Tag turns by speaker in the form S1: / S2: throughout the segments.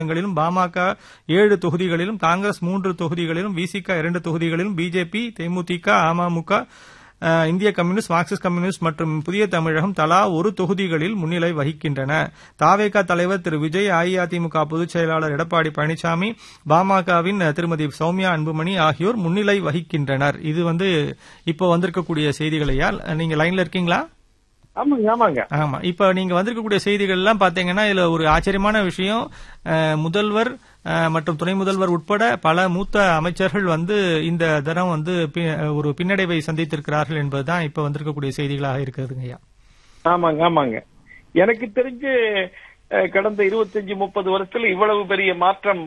S1: தொகுதிகளிலும் பாமக ஏழு தொகுதிகளிலும் காங்கிரஸ் மூன்று தொகுதிகளிலும் விசிக இரண்டு தொகுதிகளிலும் பிஜேபி தேமுதிக அமமுக அஹ், இந்திய கம்யூனிஸ்ட் மார்க்சிஸ்ட் கம்யூனிஸ்ட் மற்றும் புதிய தமிழகம் தலா ஒரு தொகுதிகளில் முன்னிலை வகிக்கின்றன தாவேகா தலைவர் திரு விஜய் அஇஅதிமுக பொதுச் செயலாளர் எடப்பாடி பழனிசாமி பாமகவின் திருமதி சௌமியா அன்புமணி ஆகியோர் முன்னிலை வகிக்கின்றனர் இது வந்து இப்போ வந்திருக்கக்கூடிய செய்திகளையால் நீங்க லைன்ல இருக்கீங்களா
S2: ஆமாங்க ஆமாங்க
S1: ஆமா இப்ப நீங்க வந்திருக்கக்கூடிய செய்திகள் எல்லாம் பாத்தீங்கன்னா இதுல ஒரு ஆச்சரியமான விஷயம் அஹ், முதல்வர் அஹ், மற்றும் துணை முதல்வர் உட்பட பல மூத்த அமைச்சர்கள் வந்து இந்த தரம் வந்து பி- ஒரு பின்னடைவை சந்தித்திருக்கிறார்கள் என்பதுதான் இப்ப வந்திருக்கக்கூடிய செய்திகளாக இருக்கிறதுங்க ஐயா
S2: ஆமாங்க ஆமாங்க எனக்கு தெரிஞ்சு அஹ், கடந்த இருபத்தஞ்சு முப்பது வருஷத்துல இவ்வளவு பெரிய மாற்றம்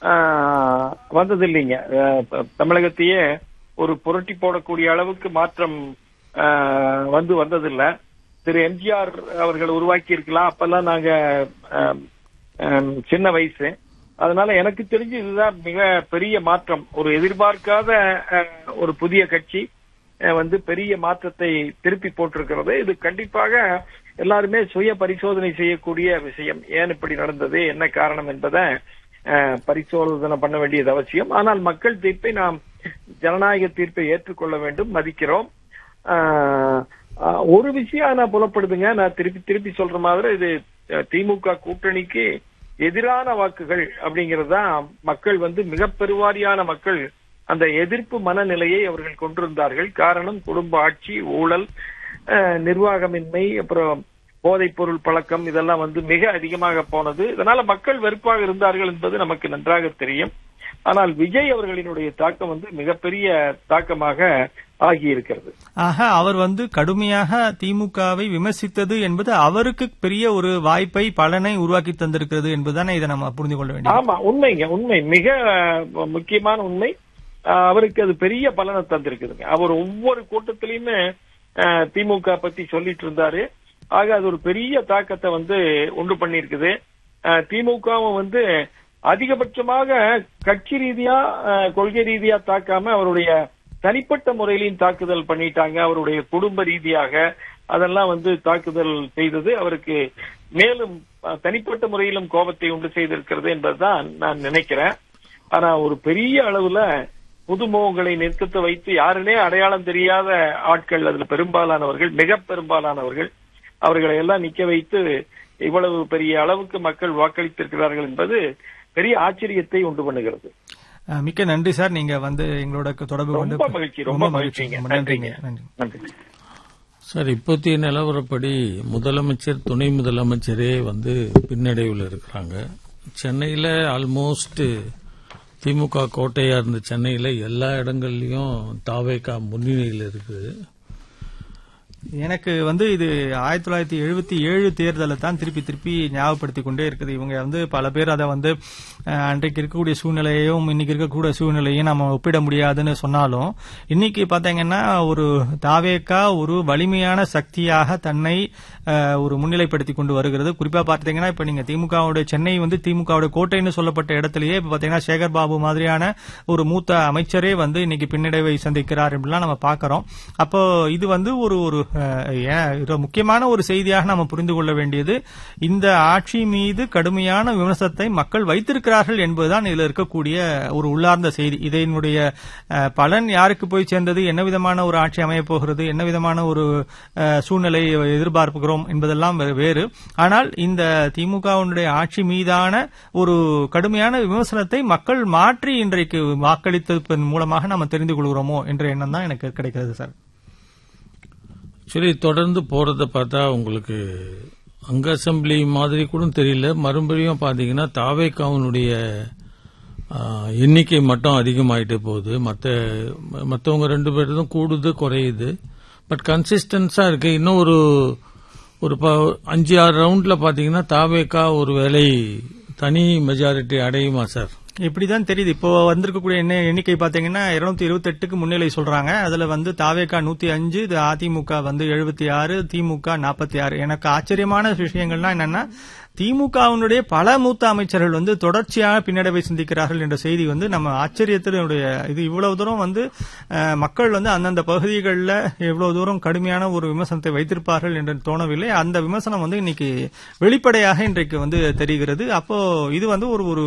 S2: ஆஹ், வந்தது இல்லைங்க அஹ், த- தமிழகத்தையே ஒரு புரட்டி போடக்கூடிய அளவுக்கு மாற்றம் ஆஹ், வந்து வந்ததில்ல திரு எம்ஜிஆர் அவர்கள் உருவாக்கி இருக்கலாம் அப்பெல்லாம் நாங்க ஆஹ், ஆஹ், சின்ன வயசு அதனால எனக்கு தெரிஞ்சு இதுதான் மிக பெரிய மாற்றம் ஒரு எதிர்பார்க்காத அஹ், ஒரு புதிய கட்சி அஹ், வந்து பெரிய மாற்றத்தை திருப்பி போட்டிருக்கிறது இது கண்டிப்பாக எல்லாருமே சுய பரிசோதனை செய்யக்கூடிய விஷயம் ஏன் இப்படி நடந்தது என்ன காரணம் என்பதை அஹ், பரிசோதனை பண்ண வேண்டியது அவசியம் ஆனால் மக்கள் தீர்ப்பை நாம் ஜனநாயக தீர்ப்பை ஏற்றுக்கொள்ள வேண்டும் மதிக்கிறோம் ஆஹ், ஆஹ், ஒரு விஷயம் நான் புலப்படுதுங்க நான் திருப்பி திருப்பி சொல்ற மாதிரி இது அஹ், திமுக கூட்டணிக்கு எதிரான வாக்குகள் அப்படிங்கிறது தான் மக்கள் வந்து மிக பெருவாரியான மக்கள் அந்த எதிர்ப்பு மனநிலையை அவர்கள் கொண்டிருந்தார்கள் காரணம் குடும்ப ஆட்சி ஊழல் அஹ், நிர்வாகமின்மை அப்புறம் போதைப் பொருள் பழக்கம் இதெல்லாம் வந்து மிக அதிகமாக போனது இதனால மக்கள் வெறுப்பாக இருந்தார்கள் என்பது நமக்கு நன்றாக தெரியும் ஆனால் விஜய் அவர்களினுடைய தாக்கம் வந்து மிகப்பெரிய தாக்கமாக ஆகியிருக்கிறது
S1: ஆக அவர் வந்து கடுமையாக திமுகவை விமர்சித்தது என்பது அவருக்கு பெரிய ஒரு வாய்ப்பை பலனை உருவாக்கி தந்திருக்கிறது என்பதுதானே இதை நம்ம புரிந்து கொள்ள வேண்டியது
S2: ஆமா உண்மைங்க உண்மை மிக அஹ், முக்கியமான உண்மை அஹ், அவருக்கு அது பெரிய பலனை தந்திருக்குதுங்க அவர் ஒவ்வொரு கூட்டத்திலயுமே அஹ், திமுக பத்தி சொல்லிட்டு இருந்தாரு ஆக அது ஒரு பெரிய தாக்கத்தை வந்து உண்டு பண்ணியிருக்குது அஹ், திமுகவும் வந்து அதிகபட்சமாக கட்சி ரீதியா அஹ், கொள்கை ரீதியா தாக்காம அவருடைய தனிப்பட்ட முறையிலையும் தாக்குதல் பண்ணிட்டாங்க அவருடைய குடும்ப ரீதியாக அதெல்லாம் வந்து தாக்குதல் செய்தது அவருக்கு மேலும் அஹ், தனிப்பட்ட முறையிலும் கோபத்தை உண்டு செய்திருக்கிறது என்பதுதான் நான் நினைக்கிறேன் ஆனா ஒரு பெரிய அளவுல புதுமுகங்களை நிறுத்தத்தை வைத்து யாருனே அடையாளம் தெரியாத ஆட்கள் அதுல பெரும்பாலானவர்கள் மிக பெரும்பாலானவர்கள் அவர்களை எல்லாம் நிக்க வைத்து இவ்வளவு பெரிய அளவுக்கு மக்கள் வாக்களித்திருக்கிறார்கள் என்பது பெரிய ஆச்சரியத்தை உண்டு பண்ணுகிறது
S1: அஹ், மிக்க நன்றி சார் நீங்க வந்து எங்களோட தொடர்பு கொண்டு
S2: ரொம்ப மகிழ்ச்சி ரொம்ப மகிழ்ச்சிங்க
S1: ரொம்ப நன்றிங்க
S2: நன்றிங்க
S1: நன்றி
S2: நன்றி
S3: சார் இப்போதைய நிலவரப்படி முதலமைச்சர் துணை முதலமைச்சரே வந்து பின்னடைவில் இருக்கிறாங்க சென்னையில் ஆல்மோஸ்ட் திமுக கோட்டையா இருந்த சென்னையில் எல்லா இடங்கள்லயும் தாவேகா முன்னணியில் இருக்குது
S1: எனக்கு வந்து இது ஆயிரத்தி தொள்ளாயிரத்தி எழுபத்தி ஏழு தேர்தலை தான் திருப்பி திருப்பி ஞாபகப்படுத்திக் கொண்டே இருக்குது இவங்க வந்து பல பேர் அதை வந்து அஹ், அன்றைக்கு இருக்கக்கூடிய சூழ்நிலையையும் இன்னைக்கு இருக்கக்கூடிய சூழ்நிலையும் நம்ம ஒப்பிட முடியாதுன்னு சொன்னாலும் இன்னைக்கு பாத்தீங்கன்னா ஒரு தாவேக்கா ஒரு வலிமையான சக்தியாக தன்னை அஹ், ஒரு முன்னிலைப்படுத்தி கொண்டு வருகிறது குறிப்பா பாத்தீங்கன்னா இப்ப நீங்க திமுகவுடைய சென்னை வந்து திமுகவுடைய கோட்டைன்னு சொல்லப்பட்ட இடத்திலேயே இப்ப பாத்தீங்கன்னா சேகர் பாபு மாதிரியான ஒரு மூத்த அமைச்சரே வந்து இன்னைக்கு பின்னடைவை சந்திக்கிறார் அப்படிலாம் நம்ம பாக்குறோம் அப்போ இது வந்து ஒரு ஒரு அஹ், ஏன் இது முக்கியமான ஒரு செய்தியாக நம்ம புரிந்து கொள்ள வேண்டியது இந்த ஆட்சி மீது கடுமையான விமர்சனத்தை மக்கள் வைத்திருக்கிறார்கள் என்பதுதான் இதுல இருக்கக்கூடிய ஒரு உள்ளார்ந்த செய்தி இதனுடைய அஹ், பலன் யாருக்கு போய் சேர்ந்தது என்ன விதமான ஒரு ஆட்சி அமையப் போகிறது என்ன விதமான ஒரு அஹ், சூழ்நிலை எதிர்பார்க்கிறோம் என்பதெல்லாம் வே- வேறு ஆனால் இந்த திமுகவினுடைய ஆட்சி மீதான ஒரு கடுமையான விமர்சனத்தை மக்கள் மாற்றி இன்றைக்கு வாக்களித்ததன் மூலமாக நம்ம தெரிந்து கொள்கிறோமோ என்ற எண்ணம் தான் எனக்கு கிடைக்கிறது சார்
S3: சரி தொடர்ந்து போறத பார்த்தா உங்களுக்கு அங்க அசம்பிளி மாதிரி கூட தெரியல மறுபடியும் பாத்தீங்கன்னா தாவேக்காவனுடைய ஆ, எண்ணிக்கை மட்டும் அதிகமாயிட்டே போகுது மற்ற மற்றவங்க ரெண்டு பேரும் கூடுது குறையுது பட் கன்சிஸ்டன்ஸா இருக்கு இன்னும் ஒரு ஒரு ப- அஞ்சு ஆறு ரவுண்ட்ல பாத்தீங்கன்னா தாவேக்கா ஒரு வேலை தனி மெஜாரிட்டி அடையுமா சார்
S1: இப்படிதான் தெரியுது இப்போ வந்திருக்கக்கூடிய எண்ணெய் எண்ணிக்கை பாத்தீங்கன்னா இருநூத்தி இருபத்தி எட்டுக்கு முன்னிலை சொல்றாங்க அதுல வந்து தாவேகா நூத்தி அஞ்சு இது அதிமுக வந்து எழுபத்தி ஆறு திமுக நாற்பத்தி ஆறு எனக்கு ஆச்சரியமான விஷயங்கள்லாம் என்னன்னா திமுகவினுடைய பல மூத்த அமைச்சர்கள் வந்து தொடர்ச்சியாக பின்னடைவை சிந்திக்கிறார்கள் என்ற செய்தி வந்து நம்ம ஆச்சரியத்தினுடைய இது இவ்வளவு தூரம் வந்து அஹ், மக்கள் வந்து அந்தந்த பகுதிகளில் எவ்வளவு தூரம் கடுமையான ஒரு விமர்சனத்தை வைத்திருப்பார்கள் என்று தோணவில்லை அந்த விமர்சனம் வந்து இன்னைக்கு வெளிப்படையாக இன்றைக்கு வந்து தெரிகிறது அப்போ இது வந்து ஒரு ஒரு